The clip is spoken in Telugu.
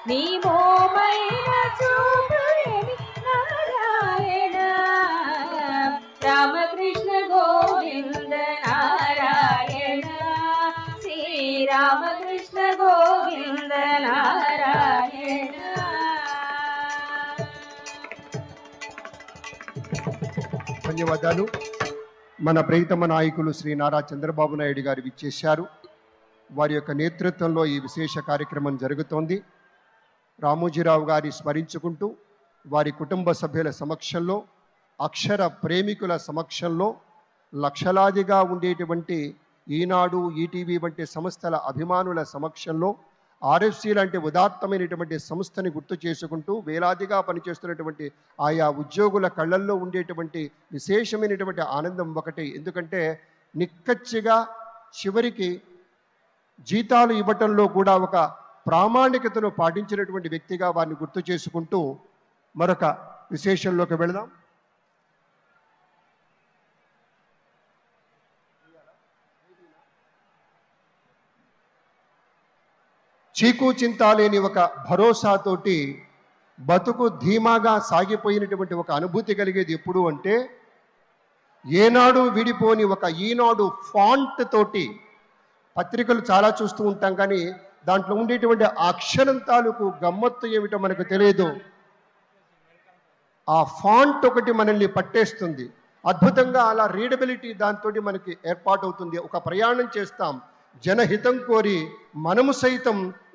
నీ మోమైన చూపులేని నారాయణ రామకృష్ణ గోవింద నారాయణ శ్రీరామకృష్ణ గోవింద నారాయణ ధన్యవాదాలు మన ప్రియతమ నాయకులు శ్రీ నారా చంద్రబాబు నాయుడు గారు విచ్చేశారు వారి యొక్క నేతృత్వంలో ఈ విశేష కార్యక్రమం జరుగుతోంది రామోజీరావు గారి స్మరించుకుంటూ వారి కుటుంబ సభ్యుల సమక్షంలో అక్షర ప్రేమికుల సమక్షంలో లక్షలాదిగా ఉండేటువంటి ఈనాడు ఈటీవీ వంటి సంస్థల అభిమానుల సమక్షంలో ఆర్ఎఫ్సి లాంటి ఉదాత్తమైనటువంటి సంస్థని గుర్తు చేసుకుంటూ వేలాదిగా పనిచేస్తున్నటువంటి ఆయా ఉద్యోగుల కళ్ళల్లో ఉండేటువంటి విశేషమైనటువంటి ఆనందం ఒకటి ఎందుకంటే నిక్కచ్చిగా చివరికి జీతాలు ఇవ్వటంలో కూడా ఒక ప్రామాణికతను పాటించినటువంటి వ్యక్తిగా వారిని గుర్తు చేసుకుంటూ మరొక విశేషంలోకి వెళదాం చీకు చింత లేని ఒక భరోసాతోటి బతుకు ధీమాగా సాగిపోయినటువంటి ఒక అనుభూతి కలిగేది ఎప్పుడు అంటే ఏనాడు విడిపోని ఒక ఈనాడు ఫాంట్ తోటి పత్రికలు చాలా చూస్తూ ఉంటాం కానీ దాంట్లో ఉండేటువంటి ఆ అక్షరం తాలూకు గమ్మత్తు ఏమిటో మనకు తెలియదు ఆ ఫాంట్ ఒకటి మనల్ని పట్టేస్తుంది అద్భుతంగా అలా రీడబిలిటీ దాంతో మనకి ఏర్పాటవుతుంది ఒక ప్రయాణం చేస్తాం జనహితం కోరి మనము సైతం